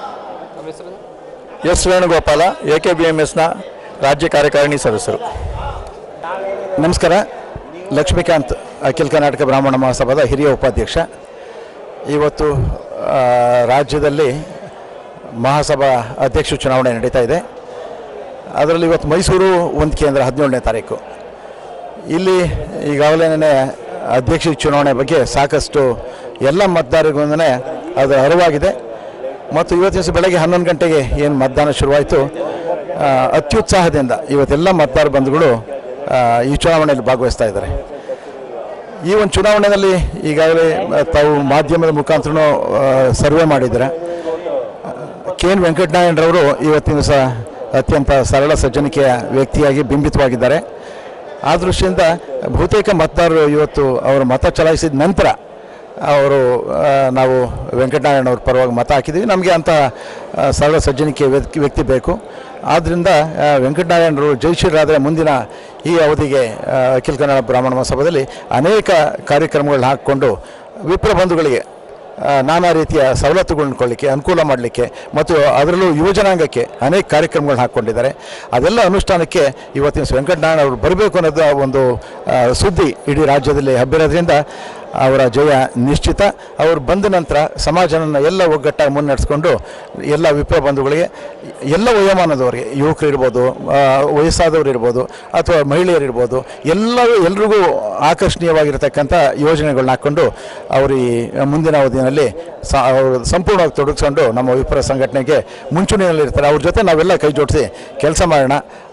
S9: S Venugopala A K B M ಎಸ್ನ ರಾಜ್ಯ ಕಾರ್ಯಕಾರಿಣಿ ಸದಸ್ಯರು
S4: ನಮಸ್ಕಾರ ಲಕ್ಷ್ಮೀಕಾಂತ್ ಅಖಿಲ ಕರ್ನಾಟಕ ಬ್ರಾಹ್ಮಣ ಮಹಾಸಭಾದ ಹಿರಿಯ ಉಪಾಧ್ಯಕ್ಷ ಇವತ್ತು ಆ, ರಾಜ್ಯದಲ್ಲಿ ಮಹಾಸಭಾ ಅಧ್ಯಕ್ಷ ಚುನಾವಣೆ ನಡೀತಾ ಇದೆ ಅದರಲ್ಲಿ ಇವತ್ತು ಮೈಸೂರು ಒಂದು ಕೇಂದ್ರ ಹದಿನೇಳನೇ ತಾರೀಕು ಇಲ್ಲಿ ಈಗಾಗಲೇ ಅಧ್ಯಕ್ಷ ಚುನಾವಣೆ ಬಗ್ಗೆ ಸಾಕಷ್ಟು ಎಲ್ಲ ಮತದಾರರಿಗೂ ಅದು ಅರಿವಾಗಿದೆ ಮತ್ತು ಇವತ್ತಿನ ದಿವಸ ಬೆಳಗ್ಗೆ ಹನ್ನೊಂದು ಗಂಟೆಗೆ ಏನು ಮತದಾನ ಶುರುವಾಯಿತು ಆ, ಅತ್ಯುತ್ಸಾಹದಿಂದ ಇವತ್ತೆಲ್ಲ ಮತದಾರ ಬಂಧುಗಳು ಆ, ಈ ಚುನಾವಣೆಯಲ್ಲಿ ಭಾಗವಹಿಸ್ತಾ ಇದ್ದಾರೆ ಈ ಒಂದು ಚುನಾವಣೆಯಲ್ಲಿ ಈಗಾಗಲೇ ಆ, ತಾವು ಮಾಧ್ಯಮದ ಮುಖಾಂತರನೂ ಸರ್ವೆ ಮಾಡಿದ್ದೀರ ಕೆ ಎನ್ ವೆಂಕಟನಾರಾಯಣರವರು ಇವತ್ತಿನ ದಿವಸ ಅತ್ಯಂತ ಸರಳ ಸಜ್ಜನಿಕೆಯ ವ್ಯಕ್ತಿಯಾಗಿ ಬಿಂಬಿತವಾಗಿದ್ದಾರೆ ಆ ದೃಷ್ಟಿಯಿಂದ ಬಹುತೇಕ ಮತದಾರರು ಇವತ್ತು ಅವರು ಮತ ಚಲಾಯಿಸಿದ ನಂತರ ಅವರು ಆ, ನಾವು ವೆಂಕಟನಾರಾಯಣ ಅವ್ರ ಪರವಾಗಿ ಮತ ಹಾಕಿದ್ದೀವಿ ನಮಗೆ ಅಂಥ ಆ, ಸರಳ ಸಜ್ಜನಿಕೆ ವ್ಯಕ್ತಿ ವ್ಯಕ್ತಿ ಬೇಕು ಆದ್ದರಿಂದ ಆ, ವೆಂಕಟನಾರಾಯಣರು ಜಯಶೀಲರಾದರೆ ಮುಂದಿನ ಈ ಅವಧಿಗೆ ಆ, ಅಖಿಲ ಕನ್ನಡ ಬ್ರಾಹ್ಮಣ ಮಹಾಸಭಾದಲ್ಲಿ ಅನೇಕ ಕಾರ್ಯಕ್ರಮಗಳನ್ನ ಹಾಕ್ಕೊಂಡು ವಿಪ್ರ ಬಂಧುಗಳಿಗೆ ಆ, ನಾನಾ ರೀತಿಯ ಸವಲತ್ತುಗಳನ್ನ ಕೊಳ್ಳಿಕ್ಕೆ ಅನುಕೂಲ ಮಾಡಲಿಕ್ಕೆ ಮತ್ತು ಅದರಲ್ಲೂ ಯುವಜನಾಂಗಕ್ಕೆ ಅನೇಕ ಕಾರ್ಯಕ್ರಮಗಳನ್ನ ಹಾಕ್ಕೊಂಡಿದ್ದಾರೆ ಅದೆಲ್ಲ ಅನುಷ್ಠಾನಕ್ಕೆ ಇವತ್ತಿನ ಸ- ವೆಂಕಟನಾರಾಯಣ ಅವರು ಬರಬೇಕು ಅನ್ನೋದು ಒಂದು ಆ, ಸುದ್ದಿ ಇಡೀ ರಾಜ್ಯದಲ್ಲಿ ಹಬ್ಬಿರೋದ್ರಿಂದ ಅವರ ಜಯ ನಿಶ್ಚಿತ ಅವರು ಬಂದ ನಂತರ ಸಮಾಜನ ಎಲ್ಲ ಒಗ್ಗಟ್ಟಾಗಿ ಮುನ್ನಡೆಸ್ಕೊಂಡು ಎಲ್ಲ ವಿಪ್ರ ಬಂಧುಗಳಿಗೆ ಎಲ್ಲ ವಯೋಮಾನದವರಿಗೆ ಯುವಕರು ಇರ್ಬೋದು ಆ, ವಯಸ್ಸಾದವರು ಇರ್ಬೋದು ಅಥವಾ ಮಹಿಳೆಯರು ಇರ್ಬೋದು ಎಲ್ಲರೂ ಎಲ್ರಿಗೂ ಆಕರ್ಷಣೀಯವಾಗಿರ್ತಕ್ಕಂಥ ಯೋಜನೆಗಳನ್ನ ಹಾಕ್ಕೊಂಡು ಅವರು ಈ ಮುಂದಿನ ಅವಧಿಯಲ್ಲಿ ಸ ಅವರು ಸಂಪೂರ್ಣವಾಗಿ ತೊಡಗಿಸ್ಕೊಂಡು ನಮ್ಮ ವಿಪ್ರ ಸಂಘಟನೆಗೆ ಮುಂಚೂಣಿಯಲ್ಲಿರ್ತಾರೆ ಅವ್ರ ಜೊತೆ ನಾವೆಲ್ಲ ಕೈ ಜೋಡಿಸಿ ಕೆಲಸ ಮಾಡೋಣ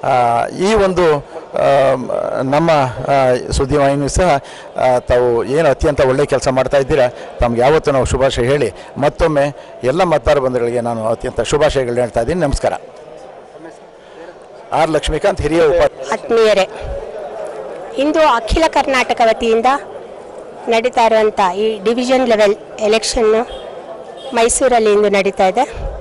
S10: ಆ, ಈ ಒಂದು ಆ, ನಮ್ಮ ಆ, ಸುದ್ದಿವಾಹಿನಿ ಸಹ ಆ, ತಾವು ಏನು ಅತ್ಯಂತ ಒಳ್ಳೆಯ ಕೆಲಸ ಮಾಡ್ತಾ ಇದ್ದೀರಾ ತಮ್ಗೆ ಯಾವತ್ತೂ ನಾವು ಶುಭಾಶಯ ಹೇಳಿ ಮತ್ತೊಮ್ಮೆ ಎಲ್ಲ ಮತದಾರ ಬಂಧುಗಳಿಗೆ ನಾನು ಅತ್ಯಂತ ಶುಭಾಶಯಗಳನ್ನ ಹೇಳ್ತಾ ಇದ್ದೀನಿ ನಮಸ್ಕಾರ ಆರ್ ಲಕ್ಷ್ಮೀಕಾಂತ್ ಹಿರಿಯ ಉಪ
S11: ಆತ್ಮೀಯರೇ ಇಂದು ಅಖಿಲ ಕರ್ನಾಟಕ ವತಿಯಿಂದ ನಡೀತಾ ಇರುವಂಥ ಈ ಡಿವಿಷನ್ ಲೆವೆಲ್ ಎಲೆಕ್ಷನ್ನು ಮೈಸೂರಲ್ಲಿ ಇಂದು ನಡೀತಾ ಇದೆ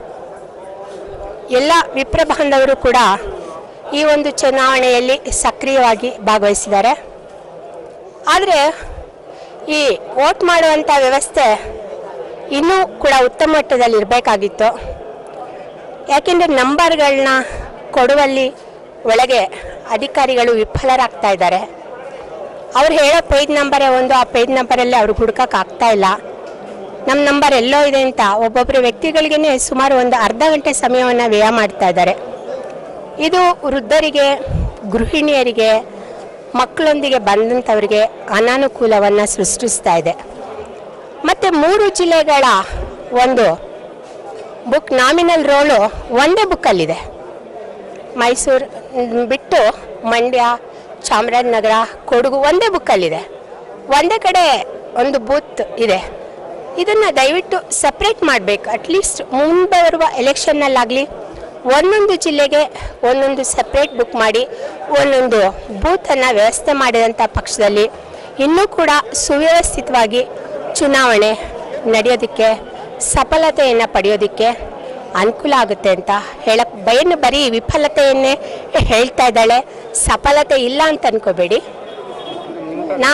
S11: ಎಲ್ಲ ವಿಪ್ರ ಬಾಂಧವರು ಕೂಡ ಈ ಒಂದು ಚುನಾವಣೆಯಲ್ಲಿ ಸಕ್ರಿಯವಾಗಿ ಭಾಗವಹಿಸಿದ್ದಾರೆ ಆದರೆ ಈ ವೋಟ್ ಮಾಡುವಂಥ ವ್ಯವಸ್ಥೆ ಇನ್ನೂ ಕೂಡ ಉತ್ತಮ ಮಟ್ಟದಲ್ಲಿ ಇರಬೇಕಾಗಿತ್ತು ಯಾಕೆಂದರೆ ನಂಬರ್ಗಳನ್ನ ಕೊಡುವಲ್ಲಿ ಒಳಗೆ ಅಧಿಕಾರಿಗಳು ವಿಫಲರಾಗ್ತಾ ಇದ್ದಾರೆ ಅವ್ರು ಹೇಳೋ ಪೇಜ್ ನಂಬರೇ ಒಂದು ಆ ಪೇಜ್ ನಂಬರಲ್ಲಿ ಅವ್ರಿಗೆ ಹುಡ್ಕಕ್ಕೆ ಆಗ್ತಾ ಇಲ್ಲ ನಮ್ಮ ನಂಬರ್ ಎಲ್ಲೋ ಇದೆ ಅಂತ ಒಬ್ಬೊಬ್ಬರು ವ್ಯಕ್ತಿಗಳಿಗೇ ಸುಮಾರು ಒಂದು ಅರ್ಧ ಗಂಟೆ ಸಮಯವನ್ನು ವ್ಯಯ ಮಾಡ್ತಾ ಇದ್ದಾರೆ ಇದು ವೃದ್ಧರಿಗೆ ಗೃಹಿಣಿಯರಿಗೆ ಮಕ್ಕಳೊಂದಿಗೆ ಬಂದಂಥವರಿಗೆ ಅನಾನುಕೂಲವನ್ನು ಸೃಷ್ಟಿಸ್ತಾ ಇದೆ ಮತ್ತು ಮೂರು ಜಿಲ್ಲೆಗಳ ಒಂದು ಬುಕ್ ನಾಮಿನಲ್ ರೋಲು ಒಂದೇ ಬುಕ್ಕಲ್ಲಿದೆ ಮೈಸೂರು ಮ್, ಬಿಟ್ಟು ಮಂಡ್ಯ ಚಾಮರಾಜನಗರ ಕೊಡಗು ಒಂದೇ ಬುಕ್ಕಲ್ಲಿದೆ ಒಂದೇ ಕಡೆ ಒಂದು ಬೂತ್ ಇದೆ ಇದನ್ನು ದಯವಿಟ್ಟು ಸಪ್ರೇಟ್ ಮಾಡಬೇಕು ಅಟ್ಲೀಸ್ಟ್ ಮುಂದೆ ಬರುವ ಎಲೆಕ್ಷನ್ನಲ್ಲಾಗಲಿ ಒಂದೊಂದು ಜಿಲ್ಲೆಗೆ ಒಂದೊಂದು ಸಪ್ರೇಟ್ ಬುಕ್ ಮಾಡಿ ಒಂದೊಂದು ಬೂತನ್ನು ವ್ಯವಸ್ಥೆ ಮಾಡಿದಂಥ ಪಕ್ಷದಲ್ಲಿ ಇನ್ನೂ ಕೂಡ ಸುವ್ಯವಸ್ಥಿತವಾಗಿ ಚುನಾವಣೆ ನಡೆಯೋದಕ್ಕೆ ಸಫಲತೆಯನ್ನು ಪಡೆಯೋದಕ್ಕೆ ಅನುಕೂಲ ಆಗುತ್ತೆ ಅಂತ ಹೇಳಕ್ ಬಯನ್ನು ಬರೀ ವಿಫಲತೆಯನ್ನೇ ಹೇಳ್ತಾ ಇದ್ದಾಳೆ ಸಫಲತೆ ಇಲ್ಲ ಅಂತ ಅನ್ಕೋಬೇಡಿ ನಾ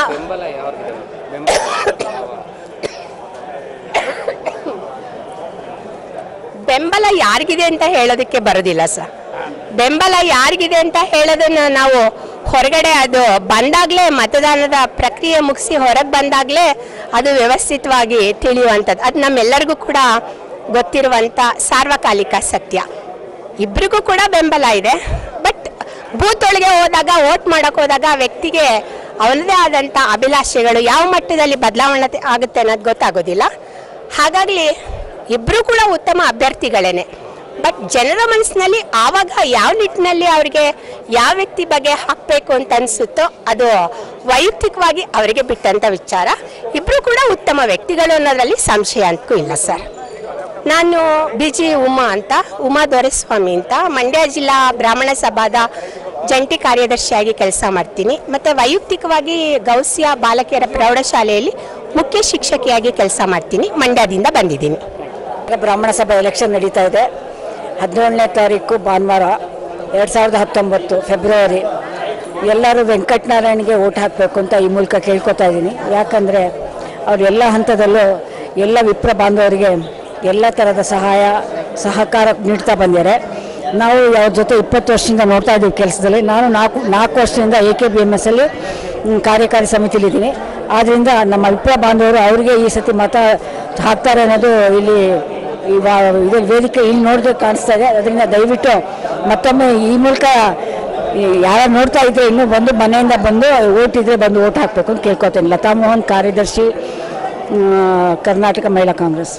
S11: ಬೆಂಬಲ ಯಾರಿಗಿದೆ ಅಂತ ಹೇಳೋದಕ್ಕೆ ಬರೋದಿಲ್ಲ ಸರ್ ಬೆಂಬಲ ಯಾರಿಗಿದೆ ಅಂತ ಹೇಳೋದನ್ನ ನಾವು ಹೊರಗಡೆ ಅದು ಬಂದಾಗಲೇ ಮತದಾನದ ಪ್ರಕ್ರಿಯೆ ಮುಗಿಸಿ ಹೊರಗೆ ಬಂದಾಗಲೇ ಅದು ವ್ಯವಸ್ಥಿತವಾಗಿ ತಿಳಿಯುವಂಥದ್ದು ಅದು ನಮ್ಮೆಲ್ಲರಿಗೂ ಕೂಡ ಗೊತ್ತಿರುವಂಥ ಸಾರ್ವಕಾಲಿಕ ಸತ್ಯ ಇಬ್ರಿಗೂ ಕೂಡ ಬೆಂಬಲ ಇದೆ ಬಟ್ ಬೂತ್ ಒಳಗೆ ಹೋದಾಗ ವೋಟ್ ಮಾಡಕ್ಕೆ ಹೋದಾಗ ಆ ವ್ಯಕ್ತಿಗೆ ಅವನದೇ ಆದಂಥ ಅಭಿಲಾಷೆಗಳು ಯಾವ ಮಟ್ಟದಲ್ಲಿ ಬದಲಾವಣೆ ಆಗುತ್ತೆ ಅನ್ನೋದು ಗೊತ್ತಾಗೋದಿಲ್ಲ ಹಾಗಾಗಿ ಇಬ್ಬರು ಕೂಡ ಉತ್ತಮ ಅಭ್ಯರ್ಥಿಗಳೇನೆ ಬಟ್ ಜನರ ಮನಸ್ಸಿನಲ್ಲಿ ಆವಾಗ ಯಾವ ನಿಟ್ಟಿನಲ್ಲಿ ಅವರಿಗೆ ಯಾವ ವ್ಯಕ್ತಿ ಬಗ್ಗೆ ಹಾಕಬೇಕು ಅಂತ ಅನಿಸುತ್ತೋ ಅದು ವೈಯಕ್ತಿಕವಾಗಿ ಅವರಿಗೆ ಬಿಟ್ಟಂಥ ವಿಚಾರ ಇಬ್ಬರು ಕೂಡ ಉತ್ತಮ ವ್ಯಕ್ತಿಗಳು ಅನ್ನೋದ್ರಲ್ಲಿ ಸಂಶಯ ಅಂತೂ ಇಲ್ಲ ಸರ್ ನಾನು ಬಿ ಜಿ ಉಮಾ ಅಂತ ಉಮಾ ದೊರೆಸ್ವಾಮಿ ಅಂತ ಮಂಡ್ಯ ಜಿಲ್ಲಾ ಬ್ರಾಹ್ಮಣ ಸಭಾದ ಜಂಟಿ ಕಾರ್ಯದರ್ಶಿಯಾಗಿ ಕೆಲಸ ಮಾಡ್ತೀನಿ ಮತ್ತು ವೈಯಕ್ತಿಕವಾಗಿ ಗೌಸಿಯ ಬಾಲಕಿಯರ ಪ್ರೌಢಶಾಲೆಯಲ್ಲಿ ಮುಖ್ಯ ಶಿಕ್ಷಕಿಯಾಗಿ ಕೆಲಸ ಮಾಡ್ತೀನಿ ಮಂಡ್ಯದಿಂದ ಬಂದಿದ್ದೀನಿ
S12: ಬ್ರಾಹ್ಮಣ ಸಭಾ ಎಲೆಕ್ಷನ್ ನಡೀತಾ ಇದೆ ಹದಿನೇಳನೇ ತಾರೀಕು ಭಾನುವಾರ ಎರಡು ಸಾವಿರದ ಹತ್ತೊಂಬತ್ತು ಫೆಬ್ರವರಿ ಎಲ್ಲರೂ ವೆಂಕಟನಾರಾಯಣಿಗೆ ಓಟ್ ಹಾಕಬೇಕು ಅಂತ ಈ ಮೂಲಕ ಕೇಳ್ಕೊತಾ ಇದ್ದೀನಿ ಯಾಕಂದರೆ ಅವ್ರು ಎಲ್ಲ ಹಂತದಲ್ಲೂ ಎಲ್ಲ ವಿಪ್ರ ಬಾಂಧವರಿಗೆ ಎಲ್ಲ ಥರದ ಸಹಾಯ ಸಹಕಾರ ನೀಡ್ತಾ ಬಂದಿದ್ದಾರೆ ನಾವು ಅವ್ರ ಜೊತೆ ಇಪ್ಪತ್ತು ವರ್ಷದಿಂದ ನೋಡ್ತಾ ಇದ್ದೀವಿ ಕೆಲಸದಲ್ಲಿ ನಾನು ನಾಲ್ಕು ನಾಲ್ಕು ವರ್ಷದಿಂದ A K B M S ಅಲ್ಲಿ ಮ್, ಕಾರ್ಯಕಾರಿ ಸಮಿತಿಲಿದ್ದೀನಿ ಆದ್ದರಿಂದ ನಮ್ಮ ವಿಪ್ರ ಬಾಂಧವರು ಅವರಿಗೆ ಈ ಸತಿ ಮತ ಹಾಕ್ತಾರೆ ಅನ್ನೋದು ಇಲ್ಲಿ ಇವಾ ಇದು ವೇದಿಕೆ ಇಲ್ಲಿ ನೋಡಿದ್ರೆ ಕಾಣಿಸ್ತಾ ಇದೆ ಅದರಿಂದ ದಯವಿಟ್ಟು ಮತ್ತೊಮ್ಮೆ ಈ ಮೂಲಕ ಯಾರು ನೋಡ್ತಾ ಇದ್ರೆ ಇನ್ನೂ ಬಂದು ಮನೆಯಿಂದ ಬಂದು ಓಟ್ ಇದ್ರೆ ಬಂದು ಓಟ್ ಹಾಕಬೇಕು ಅಂತ ಕೇಳ್ಕೊತೇನೆ ಲತಾ ಮೋಹನ್ ಕಾರ್ಯದರ್ಶಿ ಆ, ಕರ್ನಾಟಕ ಮಹಿಳಾ ಕಾಂಗ್ರೆಸ್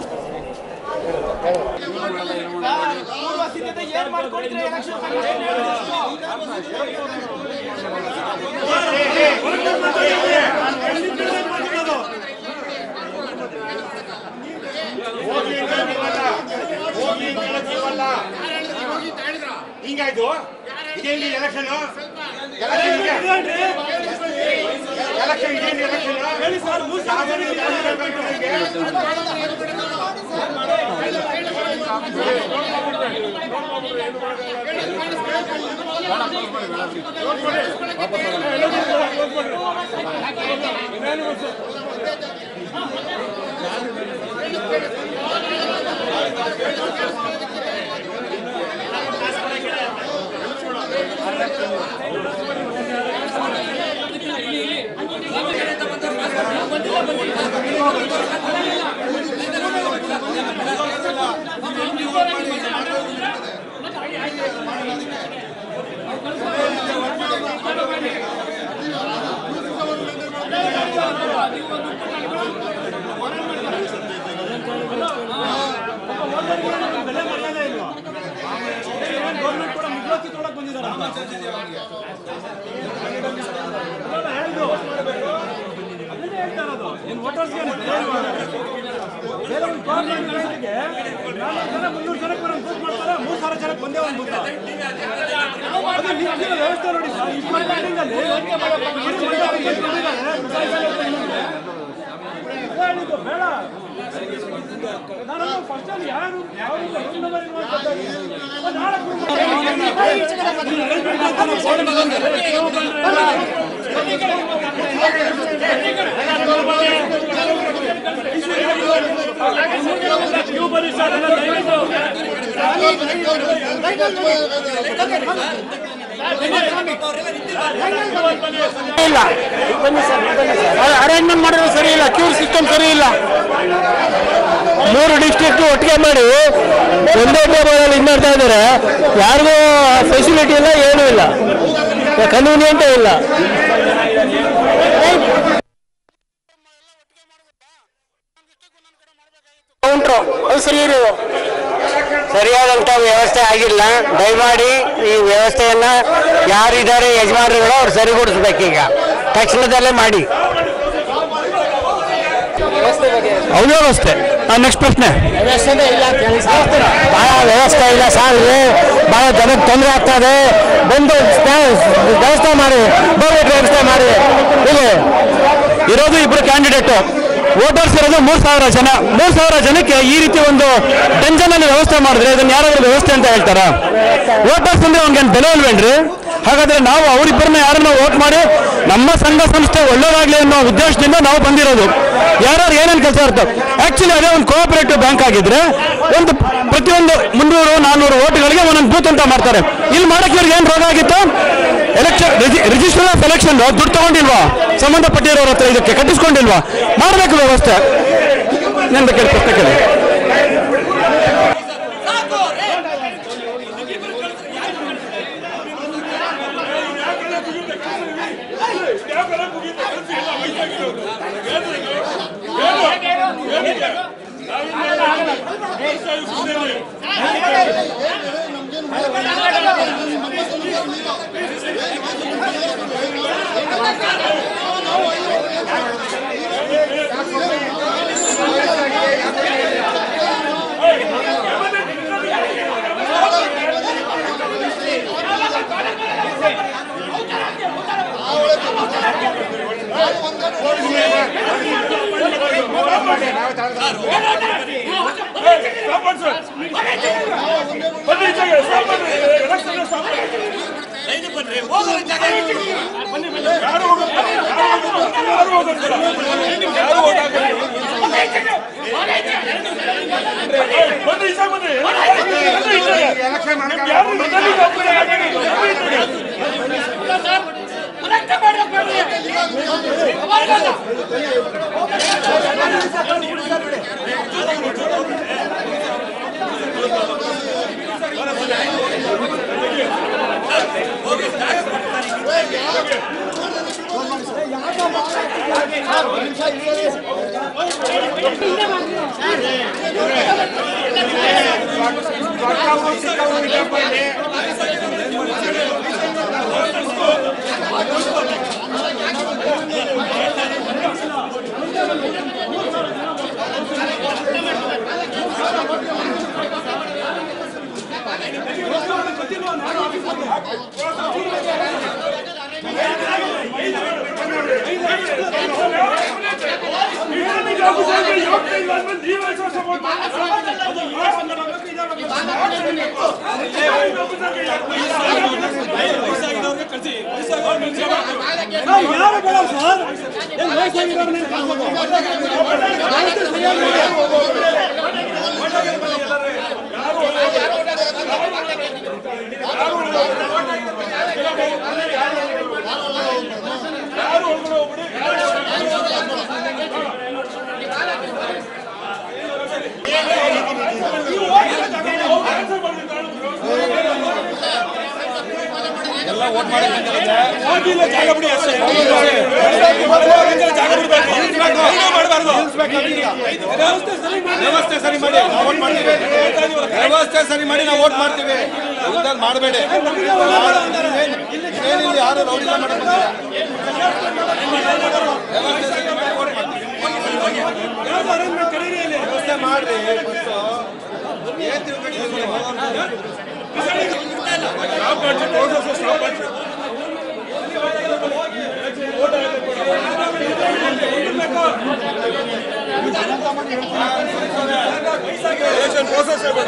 S13: ಹಿಂಗಾಯ್ತು ಇದೇನು ಎಲೆಕ್ಷನ್ ಎಲೆಕ್ಷನ್ ಇದೇನು ಎಲೆಕ್ಷನ್
S14: ವೋಟರ್ಸ್ಗೆ ಬೇರೆ ಒಂದು ಗೌರ್ಮೆಂಟ್ ರೈತರಿಗೆ ನಾನ್ನೂರು ಜನ ಮುನ್ನೂರು ಜನಕ್ಕೆ ಬರೋದು ಬುಕ್ ಮಾಡ್ತಾರೆ ಮೂರು ಸಾವಿರ ಜನಕ್ಕೆ ಒಂದೇ ಒಂದು ಬುಕ್ ಅದು ನಿಂತಿರೋ ವ್ಯವಸ್ಥೆ ನೋಡಿ ಸರ್ ಇಷ್ಟು ಬಿಲ್ಡಿಂಗಲ್ಲಿ ಹೇಳಿದ್ದು ಬೇಡ ನಾನು ಫಸ್ಟ್ ಅಲ್ಲಿ ಯಾರು ಯಾವ ನಂಬರ್ ನೀವು ಬನ್ನಿ ಸರ್ ಎಲ್ಲ ದಯವಿಟ್ಟು
S15: ಇಲ್ಲ ಅರೇಂಜ್ಮೆಂಟ್ ಮಾಡಿದ್ರೆ ಸರಿ ಇಲ್ಲ ಕ್ಯೂ ಸಿಸ್ಟಮ್ ಸರಿ ಇಲ್ಲ ಮೂರು ಡಿಸ್ಟ್ರಿಕ್ಟ್ ಒಟ್ಟಿಗೆ ಮಾಡಿ ಒಂದೇ ಟೇಬಲಲ್ಲಿ ಇದು ಮಾಡ್ತಾ ಇದ್ದಾರೆ ಯಾರಿಗೂ ಫೆಸಿಲಿಟಿ ಇಲ್ಲ ಏನೂ ಇಲ್ಲ ಕನ್ವೀನಿಯಂಟೇ ಇಲ್ಲ ಕೌಂಟ್ರು ಅದು ಸರಿ ಇರೋದು
S6: ಸರಿಯಾದಂಥ ವ್ಯವಸ್ಥೆ ಆಗಿಲ್ಲ ದಯಮಾಡಿ ಈ ವ್ಯವಸ್ಥೆಯನ್ನ ಯಾರಿದ್ದಾರೆ ಯಜಮಾನರುಗಳು ಅವ್ರು ಸರಿಗೊಳಿಸ್ಬೇಕೀಗ ತಕ್ಷಣದಲ್ಲೇ ಮಾಡಿ
S15: ಅವ್ಯವಸ್ಥೆ ನೆಕ್ಸ್ಟ್ ಪ್ರಶ್ನೆ
S6: ವ್ಯವಸ್ಥೆನೇ ಇಲ್ಲ ಅಂತ ಹೇಳಿ
S15: ಬಹಳ ವ್ಯವಸ್ಥೆ ಇಲ್ಲ ಸರ್ ಇಲ್ಲಿ ಬಹಳ ಜನಕ್ಕೆ ತೊಂದರೆ ಆಗ್ತಾ ಇದೆ ಬಂದು ಸ್ನ- ವ್ಯವಸ್ಥೆ ಮಾಡಿ ಬೋರ್ವೆಟ್ ವ್ಯವಸ್ಥೆ ಮಾಡಿ ಇಲ್ಲಿ ಇರೋದು ಇಬ್ಬರು ಕ್ಯಾಂಡಿಡೇಟು ವೋಟರ್ಸ್ ಇರೋದು ಮೂರು ಸಾವಿರ ಜನ ಮೂರು ಸಾವಿರ ಜನಕ್ಕೆ ಈ ರೀತಿ ಒಂದು ಟೆನ್ಷನ್ ಅಲ್ಲಿ ವ್ಯವಸ್ಥೆ ಮಾಡಿದ್ರೆ ಇದನ್ನ ಯಾರಾದ್ರೂ ವ್ಯವಸ್ಥೆ ಅಂತ ಹೇಳ್ತಾರ ವೋಟರ್ಸ್ ಅಂದ್ರೆ ಅವ್ನಿಗೆ ಬೆಲೆ ಇಲ್ವೇನ್ರಿ ಹಾಗಾದ್ರೆ ನಾವು ಅವರಿಬ್ಬರನ್ನ ಯಾರನ್ನ ವೋಟ್ ಮಾಡಿ ನಮ್ಮ ಸಂಘ ಸಂಸ್ಥೆ ಒಳ್ಳೇದಾಗ್ಲಿ ಅನ್ನೋ ಉದ್ದೇಶದಿಂದ ನಾವು ಬಂದಿರೋದು ಯಾರ್ಯಾರು ಏನೇನು ಕೆಲಸ ಇರ್ತವೆ ಆಕ್ಚುಲಿ ಅದೇ ಒಂದು ಕೋಆಪರೇಟಿವ್ ಬ್ಯಾಂಕ್ ಆಗಿದ್ರೆ ಒಂದು ಪ್ರತಿಯೊಂದು ಮುನ್ನೂರು ನಾನ್ನೂರು ಓಟ್ಗಳಿಗೆ ಒಂದೊಂದು ಬೂತ್ ಅಂತ ಮಾಡ್ತಾರೆ ಇಲ್ಲಿ ಮಾಡಕ್ಕೆ ಇವ್ರಿಗೆ ಏನು ರೋಗ ಆಗಿತ್ತು ಎಲೆಕ್ಷನ್ ರಿಜಿಸ್ಟರ್ ಆಫ್ ಎಲೆಕ್ಷನ್ ದುಡ್ಡು ತಗೊಂಡಿಲ್ವಾ ಸಂಬಂಧಪಟ್ಟಿರೋರ ಹತ್ರ ಇದಕ್ಕೆ ಕಟ್ಟಿಸ್ಕೊಂಡಿಲ್ವಾ ಮಾಡಬೇಕು ವ್ಯವಸ್ಥೆ ನಾನು ಬೇಕಾದ್ರೆ ಪ್ರಶ್ನೆ ಕೇಳಿ
S14: ಯಾರು ಬೇಡ ಸರ್ ಏನ್ ವಯಸ್ಸಾಗಿರೋರ್ನ ಏನ್ ಕಳ್ಸ್ಬೇಕು? ಹೋಗಿಲ್ಲ ಜಾಗ ಬಿಡಿ ಅಷ್ಟೇ ಜಾಗ ಬಿಡ್ಬೇಕು ಏನೂ ಮಾಡ್ಬಾರ್ದು. ವ್ಯವಸ್ಥೆ ಸರಿ ಮಾಡಿ.
S16: ವ್ಯವಸ್ಥೆ ಸರಿ ಮಾಡಿ ನಾವು ವೋಟ್ ಮಾಡ್ತೀವಿ ವ್ಯವಸ್ಥೆ ಸರಿ ಮಾಡಿ ನಾವು ವೋಟ್ ಮಾಡ್ತೀವಿ ಇಲ್ದಾಗ ಮಾಡಬೇಡಿ ಏನಿಲ್ಲ ಯಾರು ರೌಡಿಸಂ ಮಾಡಕ್ ಬಂದಿಲ್ಲ ವ್ಯವಸ್ಥೆ ಸರಿ ಮಾಡಿ ವೋಟ್ ಮಾಡ್ತೀವಿ ವ್ಯವಸ್ಥೆ ಮಾಡ್ರಿ ಫಸ್ಟು. ಏನ್ ತಿಳ್ಕೊಂಡಿದ್ದೀರಿ
S8: ಸ್ಟಾಪ್ ಮಾಡ್ಸಿ ಪ್ರೋಸೆಸ್ ಸ್ಟಾಪ್ ಮಾಡ್ಸಿ ಎಲೆಕ್ಷನ್ ಪ್ರೋಸೆಸ್ ಬೇಡ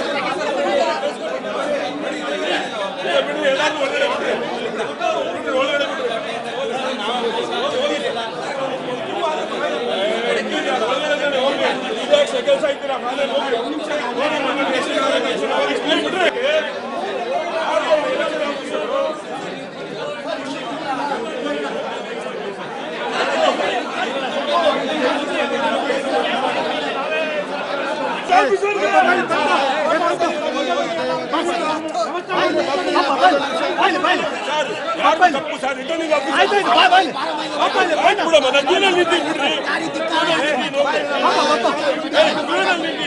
S8: ಬಿಡಿ ಎಲ್ಲಾರು ಒಳಗಡೆ ಬಿಡ್ರಿ ಬಿಡ್ರಿ, ಒಳಗಡೆ ಬಿಡ್ರಿ ಕೆಲಸ ಇದ್ದೀರಾ ಮನೆ ಹೋಗಿ ಹೋಗಿ ಮನೆ ಎಷ್ಟು ಬಿಡ್ರಿ ಯಾರು ತಪ್ಪು ಸರ್ ರಿಟರ್ನಿಂಗ್ ಆಫೀಸರ್ ಬಿಡಮ್ಮ ನಾನು ಜೀವನ ನಿಂತಿ ಬಿಡ್ರಿ ಜೀವನ ನಿಂತಿ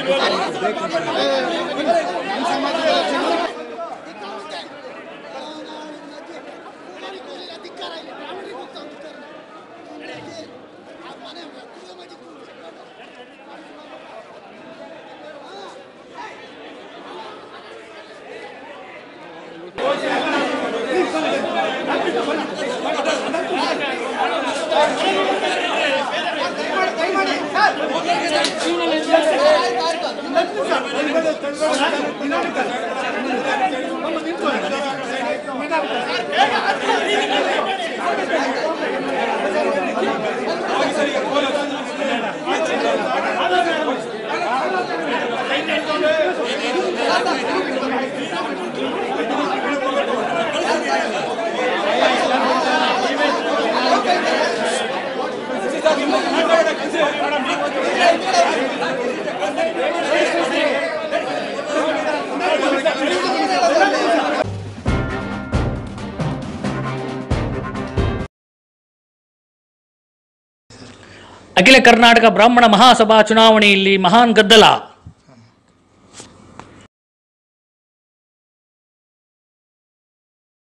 S1: ಅಖಿಲ ಕರ್ನಾಟಕ ಬ್ರಾಹ್ಮಣ ಮಹಾಸಭಾ ಚುನಾವಣೆಯಲ್ಲಿ ಮಹಾನ್ ಗದ್ದಲ